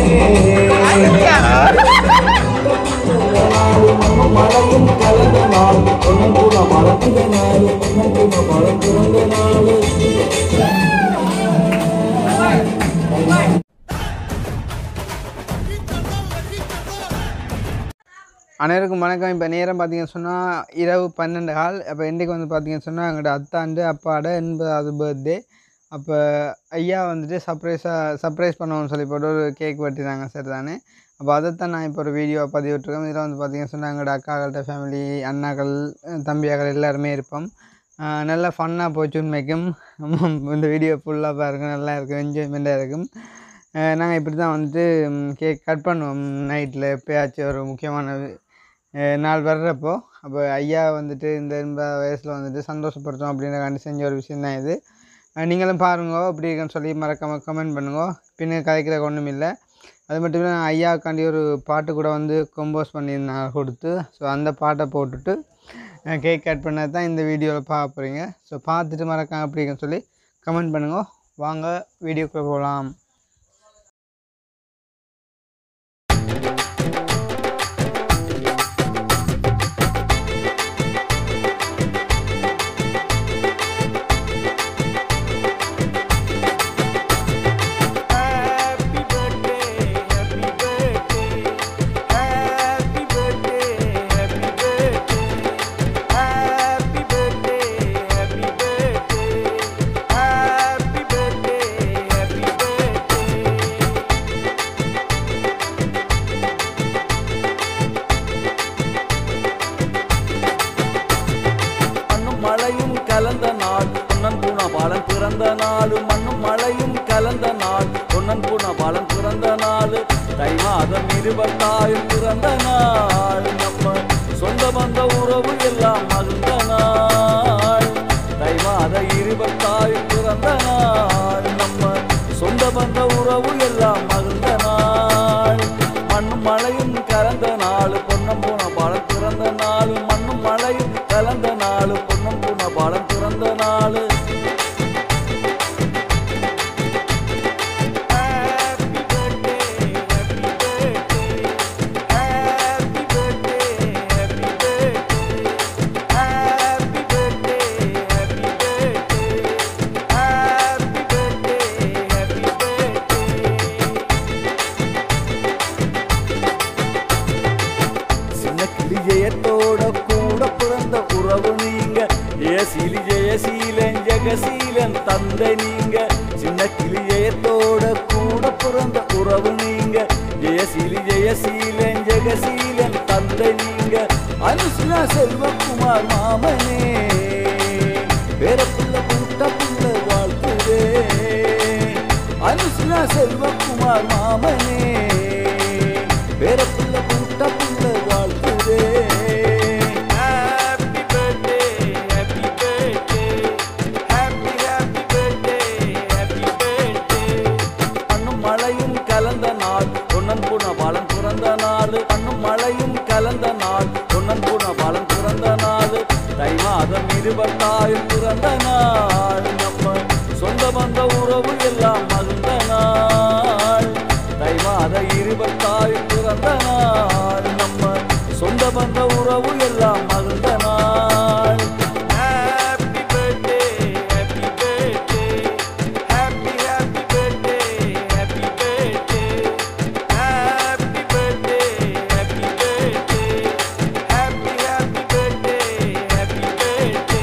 மழையும் கலந்த நாள் ஒன்னும் கூட மலர்ந்த நாள் ஒன்னும் கூட மலம் பிறந்த நாள் அனைவருக்கும் வணக்கம் இப்போ நேரம் பார்த்தீங்கன்னு சொன்னால் இரவு பன்னெண்டு கால் அப்போ இன்றைக்கு வந்து பார்த்தீங்கன்னு சொன்னால் எங்களோட அத்தாண்டு அப்பாவோட எண்பதாவது பர்த்டே அப்போ ஐயா வந்துட்டு சர்ப்ரைஸாக சர்ப்ரைஸ் பண்ணுவோம்னு சொல்லி போட்டு ஒரு கேக் வெட்டினாங்க சரி தானே அப்போ அதைத்தான் நான் இப்போ ஒரு வீடியோ பதிவிட்டிருக்கேன் இதில் வந்து பார்த்தீங்கன்னு சொன்னால் எங்களோட அக்காக்கள்கிட்ட ஃபேமிலி அண்ணாக்கள் தம்பியாக்கள் எல்லாருமே இருப்போம் ஆஹ் நல்லா ஃபன்னாக போச்சு உண்மைக்கும் இந்த வீடியோ ஃபுல்லாக பாருங்க நல்லா இருக்கும் என்ஜாய்மெண்ட்டாக இருக்கும் நாங்கள் இப்படி தான் வந்துட்டு கேக் கட் பண்ணுவோம் நைட்டில் எப்பயாச்சும் ஒரு முக்கியமான அஹ் நாள் வர்றப்போ அப்போ ஐயா வந்துட்டு இந்த எண்பது வயசில் வந்துட்டு சந்தோஷப்படுத்தோம் அப்படின்றக்காண்டி செஞ்ச ஒரு விஷயம் தான் இது அஹ் நீங்களும் பாருங்க அப்படி இருக்குன்னு சொல்லி மறக்காமல் கமெண்ட் பண்ணுங்க பின்ன கதைக்கிற ஒன்றும் இல்லை அது மட்டும் இல்லை நான் ஐயாக்காண்டி ஒரு பாட்டு கூட வந்து கம்போஸ் பண்ணியிருந்தாங்க கொடுத்து ஸோ அந்த பாட்டை போட்டுட்டு கேக் கட் பண்ணது தான் இந்த வீடியோவில் பார்க்க போகிறீங்க ஸோ பார்த்துட்டு மறக்காம அப்படி இருக்குன்னு சொல்லி கமெண்ட் பண்ணுங்க வாங்க வீடியோக்குள்ளே போகலாம் Happy birthday, happy birthday, happy birthday, happy birthday, happy birthday, happy birthday, happy birthday, happy birthday. மண்ணும் மழையும் கலந்த நாள் பொன்னன் பூணபாலன் பிறந்த நாள் மண்ணும் மழையும் கலந்த நாள் பொன்னன் பூணபாலன் பிறந்த நாள் தை மாதம் இருபத்தாயும் பிறந்த நாள் நம்ம சொந்த பந்த உறவு எல்லாம் மகிழ்ந்த நாள் தை மாத இருபத்தாயும் பிறந்த நாள் நம்ம சொந்த பந்த உறவு எல்லாம் மகிழ்ந்த நாள் மண்ணும் மழையும் கலந்த நாள் பொன்னம் போன பாலம் பிறந்த நாள் மண்ணும் மழையும் கலந்த நாள் பொன்னம் போன பாலம் பிறந்த நாள் Happy birthday, happy birthday, happy birthday, happy birthday, happy birthday, happy birthday, happy birthday, happy birthday. சின்ன கிளி ஜெயத்தோட கூட பிறந்த உறவு நீங்க ஏசிலி ஜெயசீலன் ஜெகசீலன் தந்தை நீங்க சின்ன கிளி ஜெயத்தோட கூட பிறந்த உறவு நீங்க ஜெயசீலி ஜெயசீலன் ஜெகசீலன் தந்தை நீங்க அனுசுனா செல்வகுமார் மாமனே பேரப்புள்ள கூட்ட புள்ள வாழ்த்துதே அனுசுனா செல்வகுமார் மாமனே பேரப்புள்ள கூட்ட புள்ள வாழ்த்துதே happy birthday happy birthday happy happy birthday happy birthday அண்ணும் மழையும் கலந்த நாள் பொன்னன் பூன பாலம் பிறந்த நாள் அண்ணும் மழையும் கலந்த நாள் பொன்னன் பூன பாலம் பிறந்த நாள் தை மாதம் இருபத்தாயும் பிறந்த நாள் நம்ம சொந்த பந்த உறவு எல்லாம் மகிழ்ந்த நாள் தை மாத இருபத்தாயும் பிறந்த நாள் நம்ம சொந்த பந்த உறவு எல்லாம் மகிழ்ந்த நாள் happy birthday happy birthday happy happy birthday happy birthday happy birthday happy birthday happy happy birthday happy birthday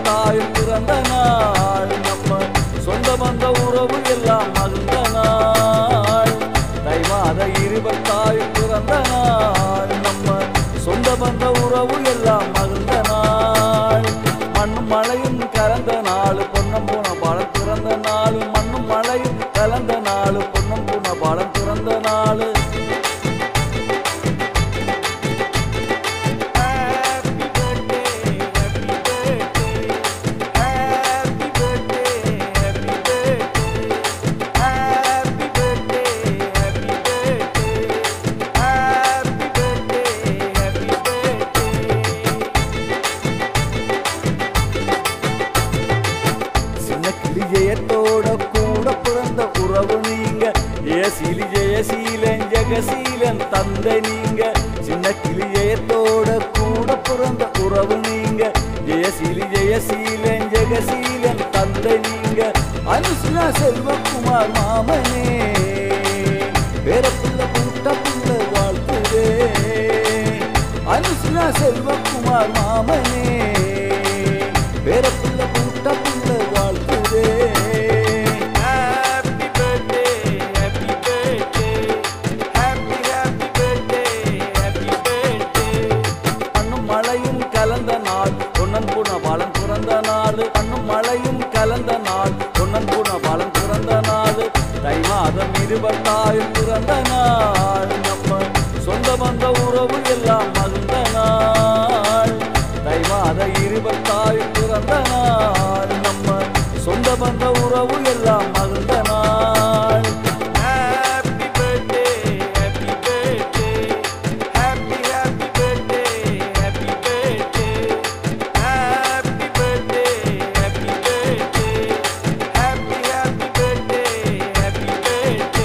இருபத்தாயும் பிறந்த நாள் நம்ம சொந்த பந்த உறவு எல்லாம் மகிழ்ந்த நாள் தை மாத இருபத்தாயும் பிறந்த நாள் நம்ம சொந்த பந்த உறவு எல்லாம் மகிழ்ந்த நாள் மண்ணும் மழையும் கலந்த நாள் பொன்னம் போன பாலம் பிறந்த நாள் மண்ணும் மழையும் கலந்த நாள் பொன்னம் போன பாலம் பிறந்த நாள் Happy birthday, happy birthday, happy birthday, happy birthday, happy birthday, happy birthday, happy birthday, happy birthday. சின்ன கிளி ஜெயத்தோட கூட பிறந்த உறவு நீங்க ஜெயசீலி ஜெயசீலன் ஜெகசீலன் தந்தை நீங்க சின்ன கிளி ஜெயத்தோட கூட பிறந்த உறவு நீங்க ஜெயசீலி ஜெயசீலன் ஜெகசீலன் தந்தை நீங்க அனுசுனா செல்வகுமார் மாமனே பேரப்புள்ள கூட்ட புள்ள வாழ்த்துவே அனுசுனா செல்வகுமார் மாமனே பேரப்புள்ள கூட்ட புள்ள வாழ்த்துவே happy birthday happy birthday happy happy birthday happy birthday அண்ணும் மழையும் கலந்த நாள் பொன்னன் பூன பாலன் பிறந்த நாள் அண்ணும் மழையும் கலந்த நாள் பொன்னன் பூன பாலன் பிறந்த நாள் தை மாதம் இருபத்தாயும் பிறந்த நாள் நம்ம சொந்த பந்த உறவு எல்லாம் மகிழ்ந்த நாள் தை மாத இருபத்தாயும் பிறந்த நாள் நம்ம சொந்த பந்த உறவு எல்லாம் மகிழ்ந்த நாள் happy birthday happy birthday happy happy birthday happy birthday happy birthday happy birthday happy happy birthday happy birthday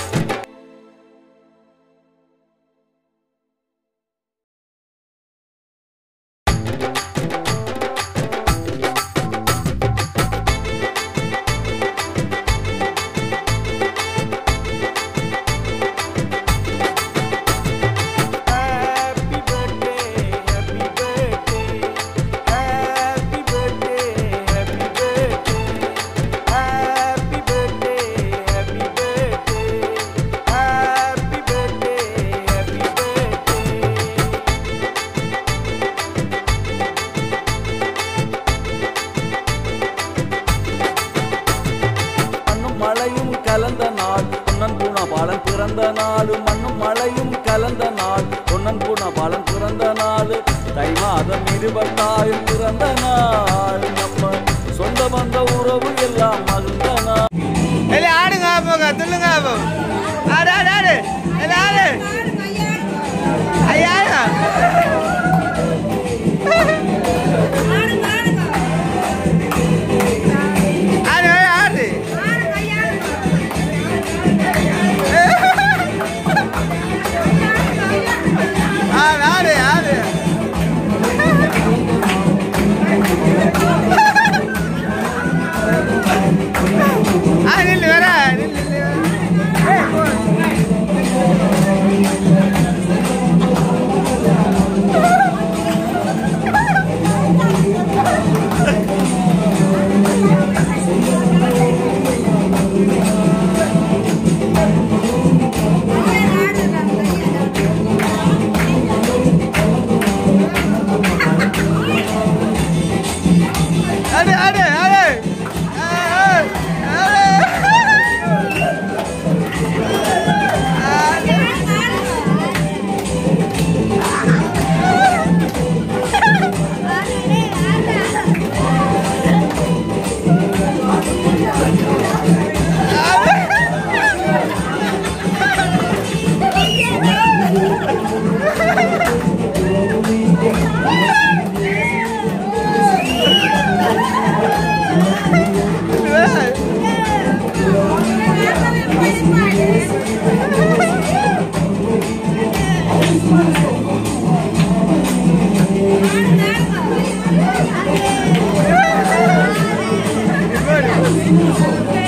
Happy birthday, happy birthday, happy birthday, happy birthday, happy birthday, happy birthday, happy birthday, happy birthday. மண்ணும் மழையும் கலந்த நாள் பொன்னன் பூனா பாலன் பிறந்த நாள் மண்ணும் மழையும் கலந்த நாள் பொன்னன் பூனா பாலன் பிறந்த நாள் தை மாதம் இருபத்தாயும் பிறந்த நாள் நம்ம சொந்த பந்த உறவு எல்லாம் மகிழ்ந்த நாள் இல்ல ஆடுங்க போங்க துள்ளுங்க அப்போ ஆடு ஆடு ஆடு இல்ல ஆடு ஐயா ஆடு ஆடு ஆடு ஆடு ஆடு ஆ நில்லு வர நில்லு நில்லு ஆடு ஆடு ஆடு Thank you.